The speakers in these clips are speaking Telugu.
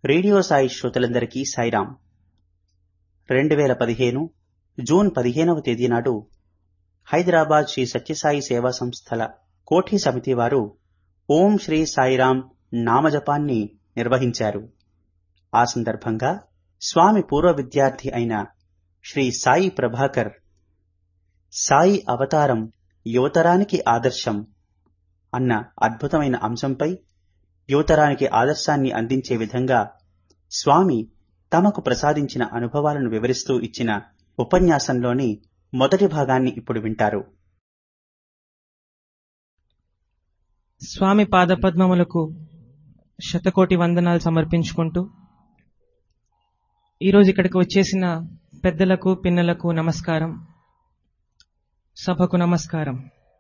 రేడియో సాయి శ్రోతలందరికీ సాయిరాం రెండు వేల పదిహేను జూన్ పదిహేనవ తేదీ నాడు హైదరాబాద్ శ్రీ సత్యసాయి సేవా సంస్థల కోఠి సమితి వారు ఓం శ్రీ సాయిరాం నామజపాన్ని నిర్వహించారు ఆ సందర్భంగా స్వామి పూర్వ విద్యార్థి అయిన శ్రీ సాయి ప్రభాకర్ సాయి అవతారం యువతరానికి ఆదర్శం అన్న అద్భుతమైన అంశంపై యువతరానికి ఆదర్శాన్ని అందించే విధంగా స్వామి తమకు ప్రసాదించిన అనుభవాలను వివరిస్తూ ఇచ్చిన ఉపన్యాసంలోని మొదటి భాగాన్ని ఇప్పుడు వింటారు స్వామి పాదపద్మములకు శతకోటి వందనాలు సమర్పించుకుంటూ ఈరోజు ఇక్కడికి వచ్చేసిన పెద్దలకు పిన్నలకు నమస్కారం సభకు నమస్కారం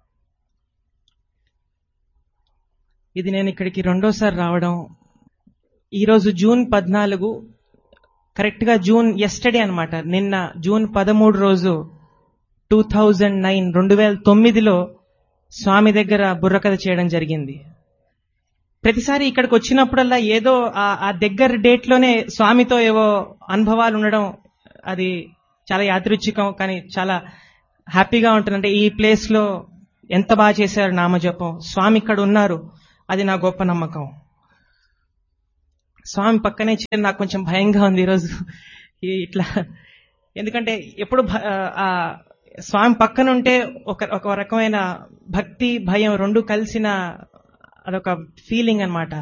ఇది నేను ఇక్కడికి రెండోసారి రావడం ఈరోజు జూన్ పద్నాలుగు కరెక్ట్గా జూన్ ఎస్టడే అనమాట నిన్న జూన్ పదమూడు రోజు టూ థౌజండ్ నైన్ రెండు వేల తొమ్మిదిలో స్వామి దగ్గర బుర్రకథ చేయడం జరిగింది ప్రతిసారి ఇక్కడికి వచ్చినప్పుడల్లా ఏదో ఆ దగ్గర డేట్లోనే స్వామితో ఏవో అనుభవాలు ఉండడం అది చాలా యాదృచ్ఛికం కానీ చాలా హ్యాపీగా ఉంటుంది అంటే ఈ ప్లేస్లో ఎంత బాగా చేశారు నామజపం స్వామి ఇక్కడ ఉన్నారు అది నా గొప్ప నమ్మకం స్వామి పక్కనే చేయడం నాకు కొంచెం భయంగా ఉంది ఈరోజు ఇట్లా ఎందుకంటే ఎప్పుడు స్వామి పక్కన ఉంటే ఒక ఒక రకమైన భక్తి భయం రెండు కలిసిన అదొక ఫీలింగ్ అనమాట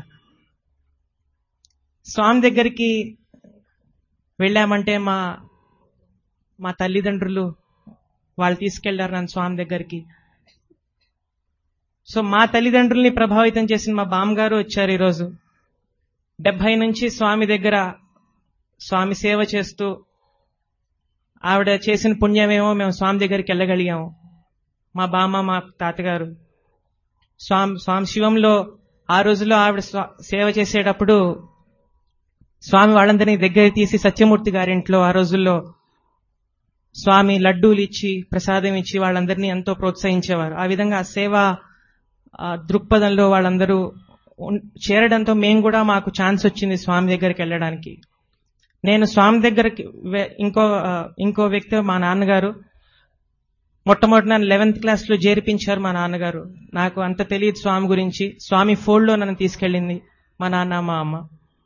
స్వామి దగ్గరికి వెళ్ళామంటే మా మా తల్లిదండ్రులు వాళ్ళు తీసుకెళ్లారు నన్ను స్వామి దగ్గరికి సో మా తల్లిదండ్రుల్ని ప్రభావితం చేసిన మా బామ్మగారు వచ్చారు ఈరోజు డెబ్బై నుంచి స్వామి దగ్గర స్వామి సేవ చేస్తూ ఆవిడ చేసిన పుణ్యమేమో మేము స్వామి దగ్గరికి వెళ్ళగలిగాము మా బామ్మ మా తాతగారు స్వామి స్వామి శివంలో ఆ రోజుల్లో ఆవిడ సేవ చేసేటప్పుడు స్వామి వాళ్ళందరినీ దగ్గర తీసి సత్యమూర్తి గారింట్లో ఆ రోజుల్లో స్వామి లడ్డూలు ఇచ్చి ప్రసాదం ఇచ్చి వాళ్ళందరినీ ఎంతో ప్రోత్సహించేవారు ఆ విధంగా సేవ దృక్పథంలో వాళ్ళందరూ చేరడంతో మేము కూడా మాకు ఛాన్స్ వచ్చింది స్వామి దగ్గరికి వెళ్ళడానికి నేను స్వామి దగ్గరికి ఇంకో ఇంకో వ్యక్తి మా నాన్నగారు మొట్టమొదటి నన్ను లెవెన్త్ క్లాస్ లో చేర్పించారు మా నాన్నగారు నాకు అంత తెలియదు స్వామి గురించి స్వామి ఫోల్డ్లో నన్ను తీసుకెళ్ళింది మా నాన్న మా అమ్మ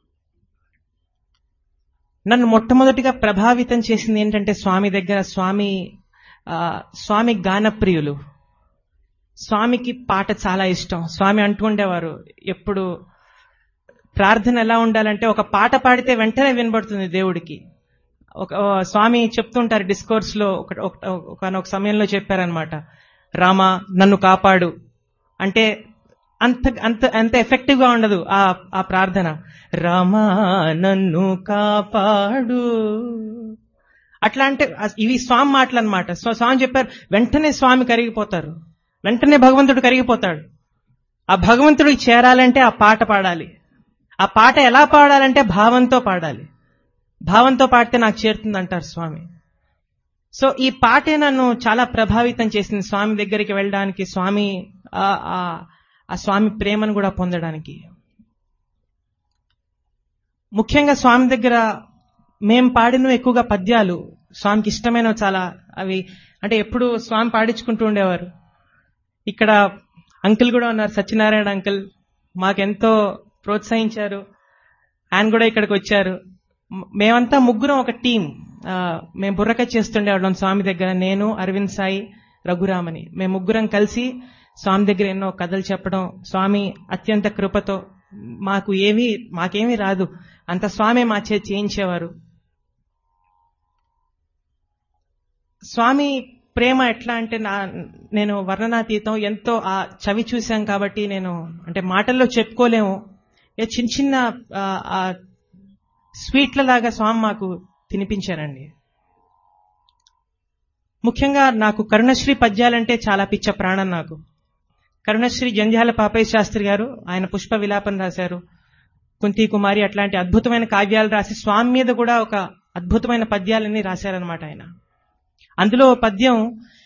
నన్ను మొట్టమొదటిగా ప్రభావితం చేసింది ఏంటంటే స్వామి దగ్గర స్వామి స్వామి గానప్రియులు స్వామికి పాట చాలా ఇష్టం స్వామి అంటుండేవారు ఎప్పుడు ప్రార్థన ఎలా ఉండాలంటే ఒక పాట పాడితే వెంటనే వినబడుతుంది దేవుడికి ఒక స్వామి చెప్తుంటారు డిస్కోర్స్ లో ఒక ఒక సమయంలో చెప్పారనమాట రామ నన్ను కాపాడు అంటే అంత అంత అంత ఎఫెక్టివ్ గా ఉండదు ఆ ఆ ప్రార్థన రామా నన్ను కాపాడు అట్లా అంటే ఇవి స్వామి మాటలు అనమాట స్వామి చెప్పారు వెంటనే స్వామి కరిగిపోతారు వెంటనే భగవంతుడు కరిగిపోతాడు ఆ భగవంతుడికి చేరాలంటే ఆ పాట పాడాలి ఆ పాట ఎలా పాడాలంటే భావంతో పాడాలి భావంతో పాడితే నాకు చేరుతుంది అంటారు స్వామి సో ఈ పాటే నన్ను చాలా ప్రభావితం చేసింది స్వామి దగ్గరికి వెళ్ళడానికి స్వామి ఆ స్వామి ప్రేమను కూడా పొందడానికి ముఖ్యంగా స్వామి దగ్గర మేం పాడిన ఎక్కువగా పద్యాలు స్వామికి ఇష్టమైన చాలా అవి అంటే ఎప్పుడు స్వామి పాడించుకుంటూ ఉండేవారు ఇక్కడ అంకుల్ కూడా ఉన్నారు సత్యనారాయణ అంకుల్ మాకెంతో ప్రోత్సహించారు ఆయన కూడా ఇక్కడికి వచ్చారు మేమంతా ముగ్గురం ఒక టీం మేము బుర్రక చేస్తుండేవాళ్ళం స్వామి దగ్గర నేను అరవింద్ సాయి రఘురామని మేము ముగ్గురం కలిసి స్వామి దగ్గర ఎన్నో కథలు చెప్పడం స్వామి అత్యంత కృపతో మాకు ఏమీ మాకేమీ రాదు అంత స్వామి మా చే చేయించేవారు స్వామి ప్రేమ ఎట్లా అంటే నా నేను వర్ణనాతీతం ఎంతో ఆ చవి చూశాం కాబట్టి నేను అంటే మాటల్లో చెప్పుకోలేము చిన్న చిన్న ఆ స్వీట్ల లాగా స్వామి మాకు తినిపించారండి ముఖ్యంగా నాకు కరుణశ్రీ పద్యాలంటే చాలా పిచ్చ ప్రాణం నాకు కరుణశ్రీ జంధ్యాల పాపయ్య శాస్త్రి గారు ఆయన పుష్ప విలాపం రాశారు కుంతి కుమారి అట్లాంటి అద్భుతమైన కావ్యాలు రాసి స్వామి మీద కూడా ఒక అద్భుతమైన పద్యాలన్నీ రాశారనమాట ఆయన అందులో పద్యం